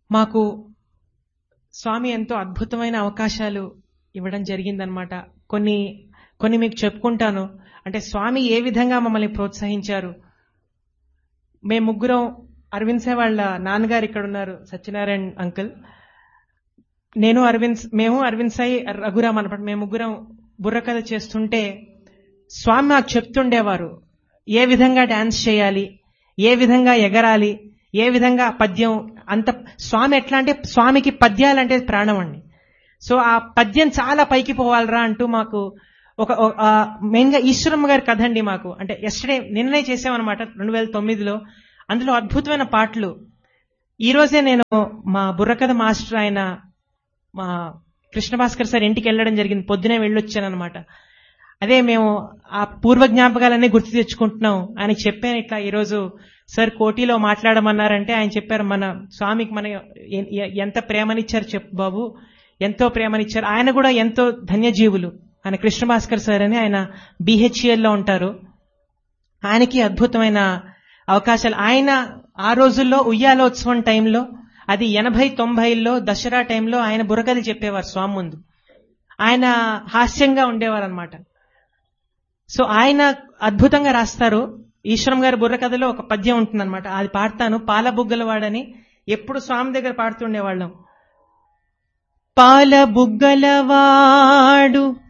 మాకు స్వామి ఎంతో అద్భుతమైన అవకాశాలు ఇవ్వడం జరిగిందనమాట కొన్ని కొన్ని మీకు చెప్పుకుంటాను అంటే స్వామి ఏ విధంగా మమ్మల్ని ప్రోత్సహించారు మేము ముగ్గురం అరవింద్ సాయి వాళ్ళ నాన్నగారు ఇక్కడ ఉన్నారు సత్యనారాయణ అంకుల్ నేను అరవింద్ మేము అరవింద్ సాయి రఘురామ్ అనమాట మేము ముగ్గురం బుర్రకథ చేస్తుంటే స్వామి మాకు చెప్తుండేవారు ఏ విధంగా డాన్స్ చేయాలి ఏ విధంగా ఎగరాలి ఏ విధంగా పద్యం అంత స్వామి ఎట్లా అంటే స్వామికి పద్యాలంటే ప్రాణం అండి సో ఆ పద్యం చాలా పైకి పోవాలరా అంటూ మాకు ఒక మెయిన్ గా ఈశ్వరమ్మ గారి కథ అండి మాకు అంటే ఎస్టర్డే నిన్ననే చేసామన్నమాట రెండు వేల తొమ్మిదిలో అందులో అద్భుతమైన పాటలు ఈ రోజే నేను మా బుర్రకథ మాస్టర్ ఆయన మా కృష్ణ భాస్కర్ సార్ ఇంటికి వెళ్ళడం జరిగింది పొద్దునే వెళ్ళొచ్చానమాట అదే మేము ఆ పూర్వ జ్ఞాపకాలన్నీ గుర్తు తెచ్చుకుంటున్నాం ఆయన చెప్పాను ఇట్లా ఈరోజు సార్ కోటిలో మాట్లాడమన్నారంటే ఆయన చెప్పారు మన స్వామికి మన ఎంత ప్రేమనిచ్చారు చెప్పు బాబు ఎంతో ప్రేమనిచ్చారు ఆయన కూడా ఎంతో ధన్యజీవులు ఆయన కృష్ణ భాస్కర్ సార్ అని ఆయన బిహెచ్ఎల్లో ఉంటారు ఆయనకి అద్భుతమైన అవకాశాలు ఆయన ఆ రోజుల్లో ఉయ్యాలోత్సవం టైంలో అది ఎనభై తొంభైల్లో దసరా టైంలో ఆయన బుర్రకథలు చెప్పేవారు స్వామి ముందు ఆయన హాస్యంగా ఉండేవారు అనమాట సో ఆయన అద్భుతంగా రాస్తారు ఈశ్వరం గారి బుర్రకథలో ఒక పద్యం ఉంటుందన్నమాట అది పాడతాను పాల బుగ్గలవాడని ఎప్పుడు స్వామి దగ్గర పాడుతుండేవాళ్ళం పాల బుగ్గలవాడు